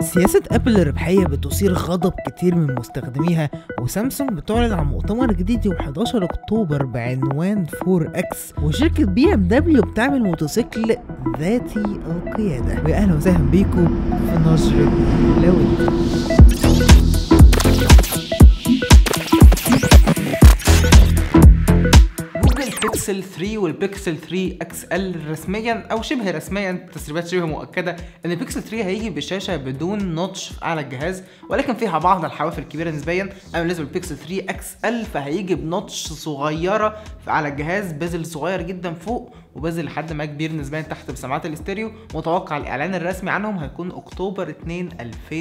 سياسة ابل الربحية بتثير غضب كتير من مستخدميها وسامسونج بتعلن عن مؤتمر جديد يوم 11 اكتوبر بعنوان 4 اكس وشركة بي ام دبليو بتعمل موتوسيكل ذاتي القيادة واهلا وسهلا بيكم في نشرة لوي جوجل بيكسل 3 والبيكسل 3 اكس ال رسميا او شبه رسميا تسريبات شبه مؤكده ان البيكسل 3 هيجي بشاشه بدون نوتش في اعلى الجهاز ولكن فيها بعض الحواف الكبيره نسبيا اما بالنسبه للبيكسل 3 اكس ال فهيجي بنوتش صغيره في اعلى الجهاز بازل صغير جدا فوق وبازل لحد ما كبير نسبيا تحت بسماعات الاستيريو متوقع الاعلان الرسمي عنهم هيكون اكتوبر 2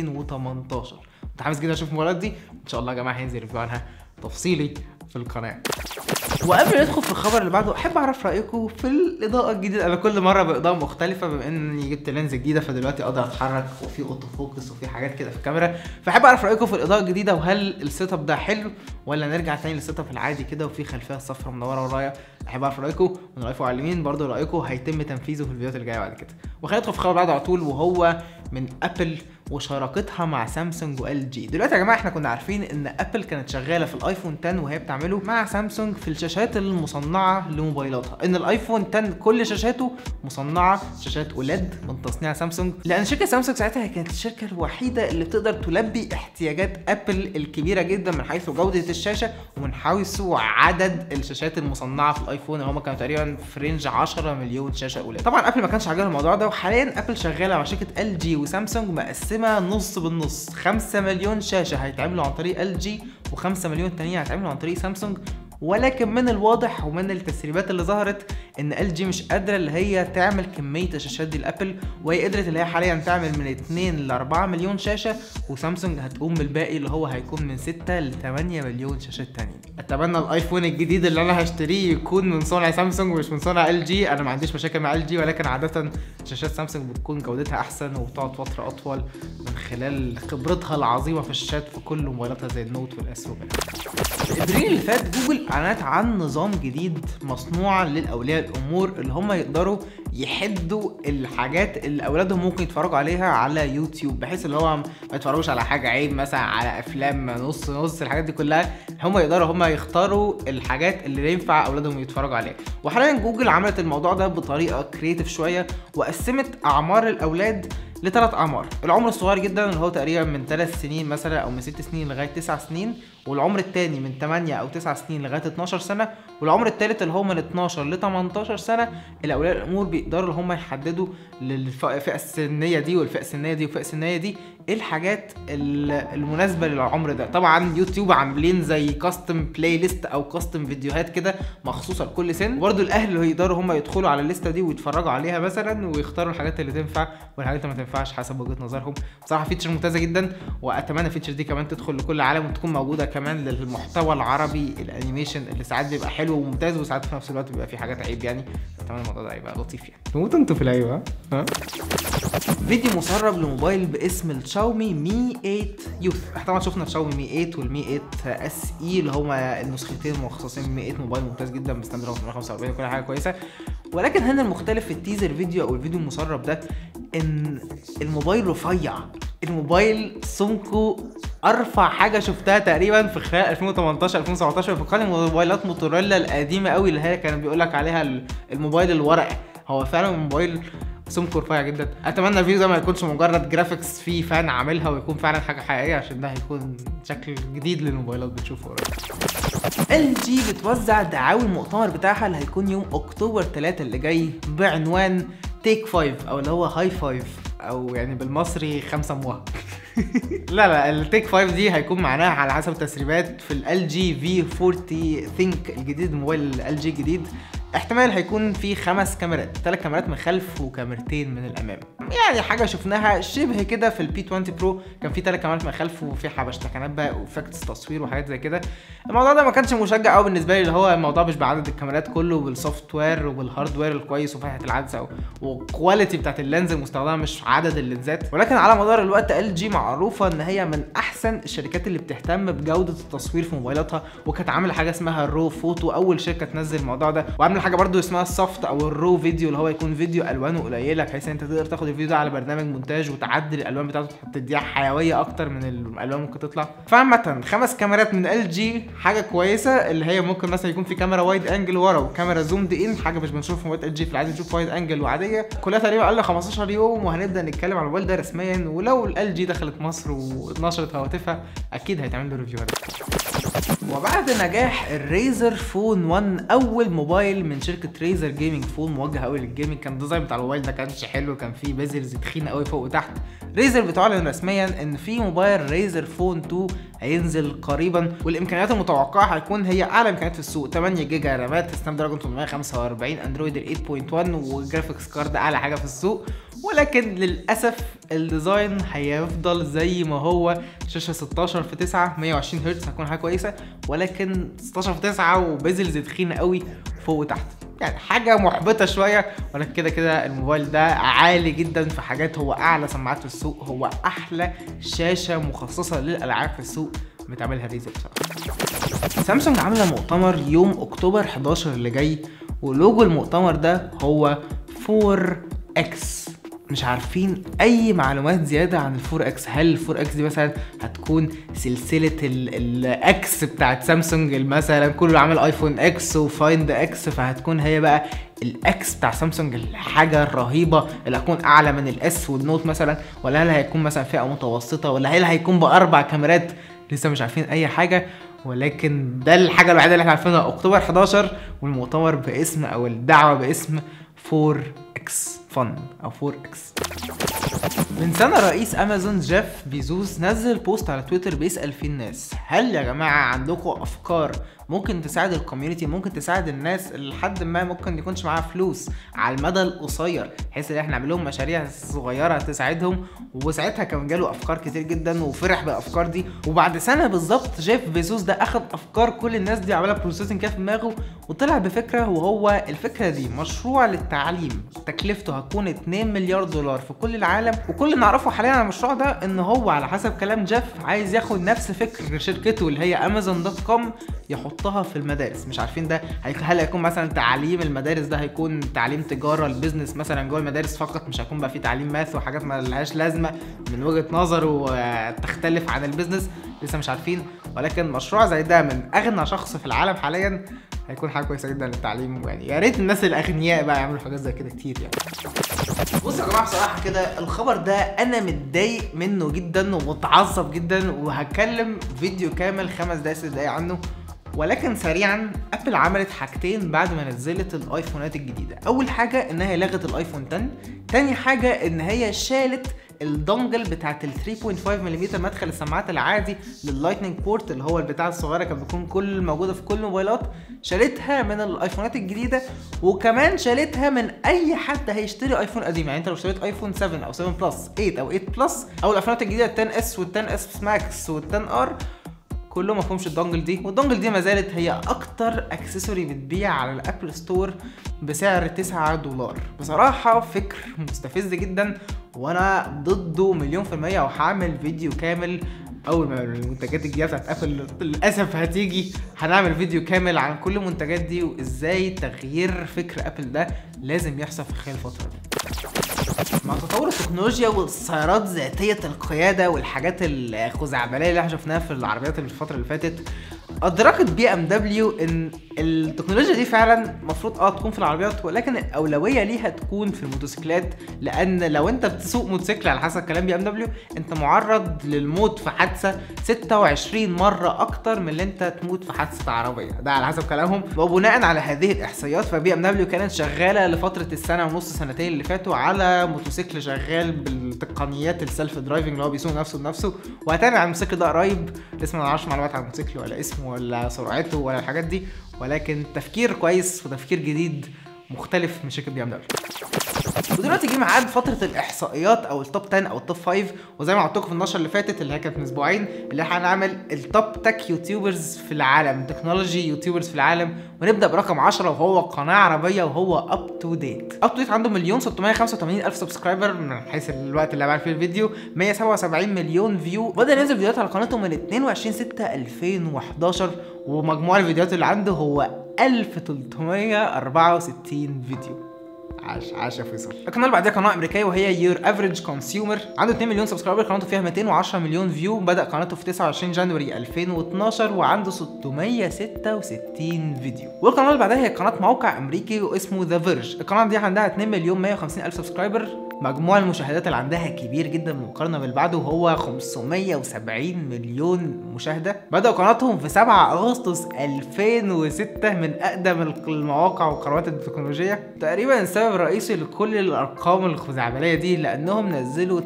2018 متحمس جدا اشوف المباريات دي ان شاء الله يا جماعه هينزل ريفيو عنها تفصيلي في القناه وقبل ما ندخل في الخبر اللي بعده احب اعرف رايكم في الاضاءه الجديده انا كل مره باضاءه مختلفه بما اني جبت لينز جديده فدلوقتي اقدر اتحرك وفي اوتو فوكس وفي حاجات كده في الكاميرا فاحب اعرف رايكم في الاضاءه الجديده وهل السيت اب ده حلو ولا نرجع تاني للسيت اب العادي كده وفي خلفيه صفرا منوره ورايا احب اعرف رايكم من رايكم على اليمين برضه رايكم هيتم تنفيذه في الفيديوهات اللي جايه بعد كده وخلينا ندخل في الخبر بعده على طول وهو من ابل وشراكتها مع سامسونج وال جي دلوقتي يا جماعه احنا كنا عارفين ان ابل كانت شغاله في الايفون 10 وهي بتعمله مع سامسونج في الشاشات المصنعه لموبايلاتها ان الايفون 10 كل شاشاته مصنعه شاشات اولاد من تصنيع سامسونج لان شركه سامسونج ساعتها هي كانت الشركه الوحيده اللي بتقدر تلبي احتياجات ابل الكبيره جدا من حيث جوده الشاشه ومن حيث عدد الشاشات المصنعه في الايفون اللي هم كانوا تقريبا في رينج 10 مليون شاشه اولاد طبعا ابل ما كانش عاجبها الموضوع ده وحاليا ابل شغاله مع شركه ال جي وسامسونج مقسمه نص بالنص 5 مليون شاشه هيتعملوا عن طريق ال جي و5 مليون تانيين هيتعملوا عن طريق سامسونج ولكن من الواضح ومن التسريبات اللي ظهرت ان ال جي مش قادره اللي هي تعمل كميه الشاشات دي لابل وهي قدرت اللي هي حاليا تعمل من 2 ل 4 مليون شاشه وسامسونج هتقوم بالباقي اللي هو هيكون من 6 ل 8 مليون شاشات تانيين اتمنى الايفون الجديد اللي انا هشتريه يكون من صنع سامسونج مش من صنع ال جي انا ما عنديش مشاكل مع ال جي ولكن عاده شاشات سامسونج بتكون جودتها احسن وبتقعد فتره اطول من خلال خبرتها العظيمه في الشاشات في كل موبايلاتها زي النوت والاس وغيرها ابريل اللي فات جوجل اعلنت عن نظام جديد مصنوع للاولياء الامور اللي هم يقدروا يحدوا الحاجات اللي اولادهم ممكن يتفرجوا عليها على يوتيوب بحيث اللي هو ما يتفرجوش على حاجه عيب مثلا على افلام نص نص الحاجات دي كلها هم يقدروا هم يختاروا الحاجات اللي ينفع اولادهم يتفرجوا عليها وحاليا جوجل عملت الموضوع ده بطريقه كرييتيف شويه وقسمت اعمار الاولاد لثلاث اعمار العمر الصغير جدا اللي هو تقريبا من 3 سنين مثلا او من 6 سنين لغايه 9 سنين والعمر الثاني من 8 او 9 سنين لغايه 12 سنه والعمر الثالث اللي هو من 12 ل 18 سنه الاولياء الامور بيقدروا هم يحددوا للفئه السنيه دي والفئه السنيه دي والفئه السنيه دي ايه الحاجات المناسبه للعمر ده طبعا يوتيوب عاملين زي كاستم بلاي ليست او كاستم فيديوهات كده مخصوصه لكل سن وبرده الاهل يقدروا هم يدخلوا على الليسته دي ويتفرجوا عليها مثلا ويختاروا الحاجات اللي تنفع والحاجات اللي ما تنفعش حسب وجهه نظرهم بصراحه فيتشر ممتازه جدا واتمنى الفيتشر دي كمان تدخل لكل عالم وتكون موجوده كمان للمحتوى العربي الانيميشن اللي ساعات بيبقى حلو وممتاز وساعات في نفس الوقت بيبقى فيه حاجات عيب يعني اتمنى الموضوع ده يبقى لطيف يعني تموتوا انتوا في العيب ها فيديو مسرب لموبايل باسم الشاومي مي 8 يوث احنا طبعا شفنا الشاومي مي 8 والمي 8 اس اي اللي هما النسختين المخصصين مي 8 موبايل ممتاز جدا بستاندرد 545 وكل حاجه كويسه ولكن هنا المختلف في التيزر فيديو او الفيديو المسرب ده ان الموبايل رفيع الموبايل سمكه ارفع حاجه شفتها تقريبا في خلال 2018 2017 فكرني موبايلات موتوريلا القديمه قوي اللي هي كان بيقول لك عليها الموبايل الورقي هو فعلا موبايل سمكه رفيع جدا اتمنى الفيديو ده ما يكونش مجرد جرافيكس في فان عاملها ويكون فعلا حاجه حقيقيه عشان ده هيكون شكل جديد للموبايلات بنشوفه قريب ال جي بتوزع دعاوي المؤتمر بتاعها اللي هيكون يوم اكتوبر 3 اللي جاي بعنوان تيك 5 او اللي هو هاي 5 او يعني بالمصري خمسه موها لا لا التيك 5 دي هيكون معناها على حسب التسريبات في ال جي في 40 ثينك الجديد موبايل ال جي الجديد احتمال هيكون في خمس كاميرات ثلاث كاميرات من الخلف وكاميرتين من الامام يعني حاجه شفناها شبه كده في البي 20 برو كان في ثلاث كاميرات من الخلف وفي حبشتكنات بقى وافكتس تصوير وحاجات زي كده الموضوع ده ما كانش مشجع قوي بالنسبه لي اللي هو الموضوع مش بعدد الكاميرات كله بالسوفت وير وبالهاردوير الكويس وفتحه العدسه والكواليتي بتاعت اللينز المستخدمه مش عدد اللينزات ولكن على مدار الوقت ال جي معروفه ان هي من احسن الشركات اللي بتهتم بجوده التصوير في موبايلاتها وكانت عامله حاجه اسمها الرو فوتو اول شركه تنزل الموضوع ده وعامله حاجه برده اسمها السوفت او الرو فيديو اللي هو يكون فيديو الوانه قليله بحيث ان انت تقدر تاخد الفيديو الفيديو ده على برنامج مونتاج وتعدل الالوان بتاعته تديها حيويه اكتر من الالوان ممكن تطلع فعامه خمس كاميرات من ال جي حاجه كويسه اللي هي ممكن مثلا يكون في كاميرا وايد انجل ورا وكاميرا زومد ان حاجه مش بنشوفها في موبايل ال جي في العادي نشوف وايد انجل وعاديه كلها تقريبا اقل 15 يوم وهنبدا نتكلم على الموبايل ده رسميا ولو ال جي دخلت مصر ونشرت هواتفها اكيد هيتعمل له ريفيوهات وبعد نجاح الريزر فون 1 اول موبايل من شركه ريزر جيمنج فون موجه قوي للجيمنج كان الديزاين بتاع الموبايل ده كانش حلو كان فيه بازلز تخينه قوي فوق وتحت ريزر بتعلن رسميا ان في موبايل ريزر فون 2 هينزل قريبا والامكانيات المتوقعه هيكون هي اعلى امكانيات في السوق 8 جيجا رامات سناب دراجون 845 اندرويد 8.1 وجرافيكس كارد اعلى حاجه في السوق ولكن للاسف الديزاين هيفضل زي ما هو شاشه 16 في 9 120 هرتز هتكون حاجه كويسه ولكن 16 في 9 وبيزلز تخينه قوي فوق وتحت يعني حاجه محبطه شويه ولكن كده كده الموبايل ده عالي جدا في حاجات هو اعلى سماعات في السوق هو احلى شاشه مخصصه للالعاب في السوق بتعملها ريزر بصراحه سامسونج عامله مؤتمر يوم اكتوبر 11 اللي جاي ولوجو المؤتمر ده هو 4 اكس مش عارفين اي معلومات زياده عن الفور اكس هل الفور اكس دي مثلا هتكون سلسله الاكس بتاعت سامسونج مثلا كله عامل ايفون اكس وفايند اكس فهتكون هي بقى الاكس بتاع سامسونج الحاجه الرهيبه اللي هتكون اعلى من الاس والنوت مثلا ولا هل هيكون مثلا فئه متوسطه ولا هل هيكون باربع كاميرات لسه مش عارفين اي حاجه ولكن ده الحاجه الوحيده اللي احنا عارفينها اكتوبر 11 والمؤتمر باسم او الدعوه باسم 4 اكس فن او 4 اكس من سنة رئيس امازون جيف بيزوس نزل بوست على تويتر بيسأل فيه الناس هل يا جماعة عندكم افكار ممكن تساعد الكوميونتي ممكن تساعد الناس اللي لحد ما ممكن يكونش معاها فلوس على المدى القصير بحيث ان احنا نعمل لهم مشاريع صغيره تساعدهم وساعتها كان جاله افكار كتير جدا وفرح بالافكار دي وبعد سنه بالظبط جيف بيزوس ده اخد افكار كل الناس دي عملها بروسيسنج كده في دماغه وطلع بفكره وهو الفكره دي مشروع للتعليم تكلفته هتكون 2 مليار دولار في كل العالم وكل اللي نعرفه حاليا عن المشروع ده ان هو على حسب كلام جيف عايز ياخد نفس فكر شركته اللي هي امازون دوت كوم يحطها في المدارس مش عارفين ده هل هيكون مثلا تعليم المدارس ده هيكون تعليم تجاره البيزنس مثلا جوه المدارس فقط مش هيكون بقى في تعليم ماث وحاجات ما لهاش لازمه من وجهه نظره تختلف عن البيزنس لسه مش عارفين ولكن مشروع زي ده من اغنى شخص في العالم حاليا هيكون حاجه كويسه جدا للتعليم يعني يا ريت الناس الاغنياء بقى يعملوا حاجات زي كده كتير يعني بصوا يا جماعه بصراحه كده الخبر ده انا متضايق منه جدا ومتعصب جدا وهتكلم فيديو كامل خمس دقايق ست دقايق عنه ولكن سريعا ابل عملت حاجتين بعد ما نزلت الايفونات الجديده اول حاجه ان هي لغت الايفون 10 تاني حاجه ان هي شالت الدونجل بتاعت ال 3.5 ملم مدخل السماعات العادي لللايتنينج بورت اللي هو البتاع الصغيره كانت بتكون كل موجوده في كل الموبايلات شالتها من الايفونات الجديده وكمان شالتها من اي حد هيشتري ايفون قديم يعني انت لو اشتريت ايفون 7 او 7 بلس 8 او 8 بلس او الايفونات الجديده 10 اس وال 10 اس ماكس وال 10 ار كلهم ما فيهمش الدونجل دي والدونجل دي ما زالت هي اكتر اكسسوري بتبيع على الابل ستور بسعر 9 دولار بصراحه فكر مستفز جدا وانا ضده مليون في الميه وهعمل فيديو كامل اول ما المنتجات الجديده بتاعت ابل للاسف هتيجي هنعمل فيديو كامل عن كل المنتجات دي وازاي تغيير فكر ابل ده لازم يحصل في خلال الفتره دي مع تطور التكنولوجيا والسيارات ذاتيه القياده والحاجات الخزعبليه اللي احنا شفناها في العربيات اللي في الفتره اللي فاتت ادركت بي ام دبليو ان التكنولوجيا دي فعلا المفروض اه تكون في العربيات ولكن الاولويه ليها تكون في الموتوسيكلات لان لو انت بتسوق موتوسيكل على حسب كلام بي ام دبليو انت معرض للموت في حادثه 26 مره اكتر من اللي انت تموت في حادثه عربيه ده على حسب كلامهم وبناء على هذه الاحصائيات فبي ام دبليو كانت شغاله لفتره السنه ونص سنتين اللي فاتوا على موتوسيكل شغال بالتقنيات السيلف درايفنج اللي هو بيسوق نفسه بنفسه وهتابع على الموتوسيكل ده قريب لسه ما نعرفش معلومات عن الموتوسيكل ولا اسمه ولا سرعته ولا الحاجات دي ولكن تفكير كويس وتفكير جديد مختلف من شركه بي ام دبليو ودلوقتي جه ميعاد فتره الاحصائيات او التوب 10 او التوب 5 وزي ما قلت لكم في النشره اللي فاتت اللي هي كانت من اسبوعين اللي احنا هنعمل التوب تك يوتيوبرز في العالم تكنولوجي يوتيوبرز في العالم ونبدا برقم 10 وهو قناه عربيه وهو اب تو ديت اب تو ديت عنده مليون 685 الف سبسكرايبر من حيث الوقت اللي بعمل فيه الفيديو 177 مليون فيو بدا ينزل فيديوهات على قناته من 22 6 2011 ومجموع الفيديوهات اللي عنده هو 1364 فيديو عاش عاش يا فيصل القناه اللي بعدها قناه امريكيه وهي يور افريج كونسيومر عنده 2 مليون سبسكرايبر قناته فيها 210 مليون فيو بدا قناته في 29 جانوري 2012 وعنده 666 فيديو والقناه اللي بعدها هي قناه موقع امريكي واسمه ذا فيرج القناه دي عندها 2 مليون 150 الف سبسكرايبر مجموع المشاهدات اللي عندها كبير جدا مقارنة باللي بعده وهو 570 مليون مشاهدة بدأوا قناتهم في 7 أغسطس 2006 من أقدم المواقع والقنوات التكنولوجية تقريبا السبب الرئيسي لكل الأرقام الخزعبلية دي لأنهم نزلوا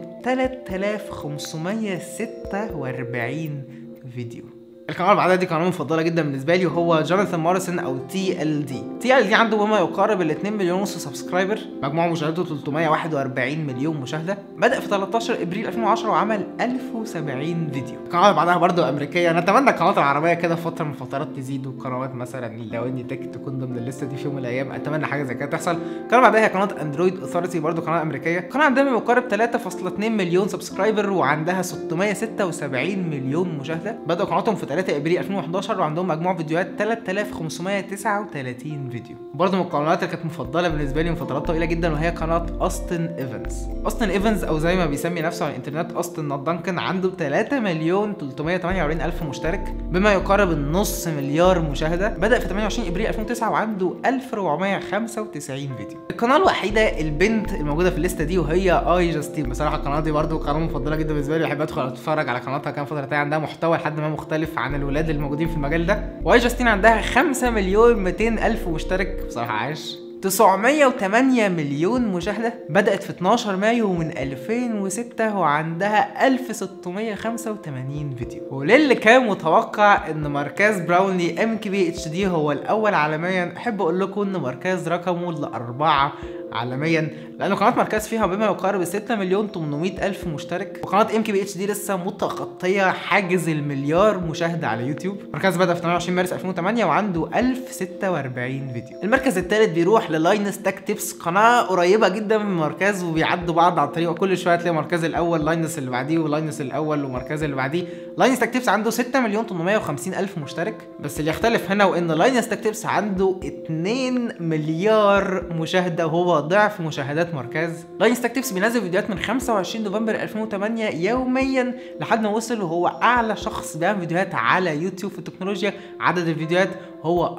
3546 فيديو القناه اللي بعدها دي قناه مفضله جدا بالنسبه لي وهو جوناثان مارسون او تي ال دي تي ال دي عنده بما يقارب ال 2 مليون ونص سبسكرايبر مجموع مشاهدته 341 مليون مشاهده بدا في 13 ابريل 2010 وعمل 1070 فيديو القناه اللي بعدها برضه امريكيه نتمنى القنوات العربيه كده في فتره من الفترات تزيد وقنوات مثلا لو اني تك تكون ضمن الليسته دي في يوم من الايام اتمنى حاجه زي كده تحصل القناه اللي بعدها هي قناه اندرويد اوثورتي برضه قناه امريكيه قناه عندها بما يقارب 3.2 مليون سبسكرايبر وعندها 676 مليون مشاهده بداوا قناتهم في 3 ابريل 2011 وعندهم مجموع فيديوهات 3539 فيديو برضه من القنوات اللي كانت مفضله بالنسبه لي من فترات طويله جدا وهي قناه اوستن ايفنز اوستن ايفنز او زي ما بيسمي نفسه على الانترنت اوستن نوت دانكن عنده 3 مليون 348 الف مشترك بما يقارب النص مليار مشاهده بدا في 28 ابريل 2009 وعنده 1495 فيديو القناه الوحيده البنت الموجوده في الليسته دي وهي اي جاستين بصراحه القناه دي برضه قناه مفضله جدا بالنسبه لي بحب ادخل اتفرج على قناتها كام فتره تانية عندها محتوى لحد ما مختلف عن الولاد الموجودين في المجال ده واي جاستين عندها 5 مليون 200 الف مشترك بصراحه عاش 908 مليون مشاهدة بدأت في 12 مايو من 2006 وعندها 1685 فيديو وللي كان متوقع ان مركز براونلي ام كي بي اتش دي هو الاول عالميا احب اقول لكم ان مركز رقمه الاربعة عالميا لان قناه مركز فيها بما يقارب 6 مليون 800 الف مشترك وقناه ام كي بي اتش دي لسه متخطيه حاجز المليار مشاهده على يوتيوب مركز بدا في 28 مارس 2008 وعنده 1046 فيديو المركز الثالث بيروح للاينس تاك تيبس قناه قريبه جدا من مركز وبيعدوا بعض على الطريق وكل شويه تلاقي مركز الاول لاينس اللي بعديه ولاينس الاول ومركز اللي بعديه لاينس تاك تيبس عنده 6 مليون 850 الف مشترك بس اللي يختلف هنا وان لاينس تاك تيبس عنده 2 مليار مشاهده وهو ضعف مشاهدات مركز لاين ستاك تيبس بينزل فيديوهات من 25 نوفمبر 2008 يوميا لحد ما وصل وهو اعلى شخص بيعمل فيديوهات على يوتيوب في التكنولوجيا عدد الفيديوهات هو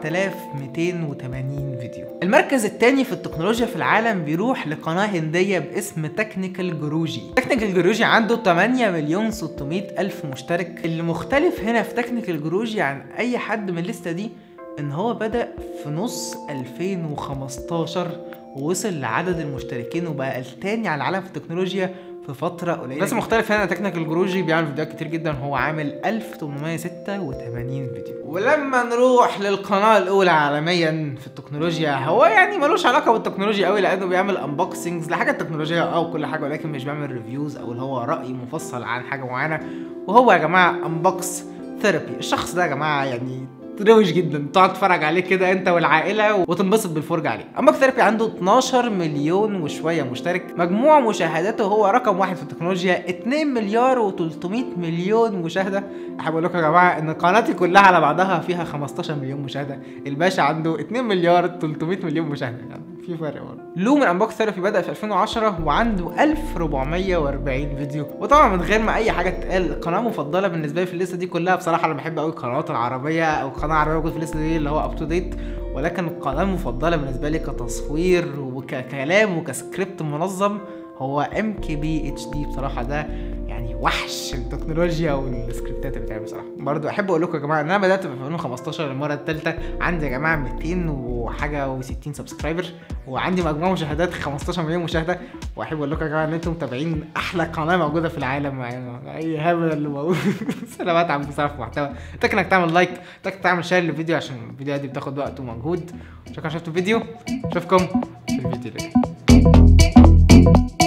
4280 فيديو المركز الثاني في التكنولوجيا في العالم بيروح لقناة هندية باسم تكنيكال جروجي تكنيكال جروجي عنده 8 مليون 600 ألف مشترك اللي مختلف هنا في تكنيكال جروجي عن أي حد من الليستة دي ان هو بدأ في نص 2015 ووصل لعدد المشتركين وبقى التاني على العالم في التكنولوجيا في فترة قليلة بس مختلف هنا تكنيكال جروجي بيعمل فيديوهات كتير جدا هو عامل 1886 فيديو ولما نروح للقناة الأولى عالميا في التكنولوجيا هو يعني ملوش علاقة بالتكنولوجيا قوي لأنه بيعمل انبوكسنجز لحاجات تكنولوجية أو كل حاجة ولكن مش بيعمل ريفيوز أو اللي هو رأي مفصل عن حاجة معينة وهو يا جماعة انبوكس ثيرابي الشخص ده يا جماعة يعني روش جدا تقعد تتفرج عليه كده انت والعائله وتنبسط بالفرجه عليه اما ثيرابي عنده 12 مليون وشويه مشترك مجموع مشاهداته هو رقم واحد في التكنولوجيا 2 مليار و300 مليون مشاهده احب اقول لكم يا جماعه ان قناتي كلها على بعضها فيها 15 مليون مشاهده الباشا عنده 2 مليار 300 مليون مشاهده يعني في فرق برضه لو من انبوكس ثيرابي بدا في 2010 وعنده 1440 فيديو وطبعا من غير ما اي حاجه تتقال القناه المفضله بالنسبه لي في الليسته دي كلها بصراحه انا بحب قوي القنوات العربيه او قناه عربيه موجوده في الليسته دي اللي هو اب تو ديت ولكن القناه المفضله بالنسبه لي كتصوير وككلام وكسكريبت منظم هو ام كي بي اتش دي بصراحه ده يعني وحش التكنولوجيا والسكريبتات اللي بتعمل بصراحه برضو احب اقول لكم يا جماعه ان انا بدات في 2015 المره الثالثه عندي يا جماعه 200 وحاجه و60 سبسكرايبر وعندي مجموع مشاهدات 15 مليون مشاهده واحب اقول لكم يا جماعه ان انتم متابعين احلى قناه موجوده في العالم يعني اي هبل اللي موجود بس انا بتعب بصراحه في محتوى انك انك تعمل لايك انك تعمل شير للفيديو عشان الفيديوهات دي بتاخد وقت ومجهود شكرا شفتوا الفيديو اشوفكم في الفيديو اللي جاي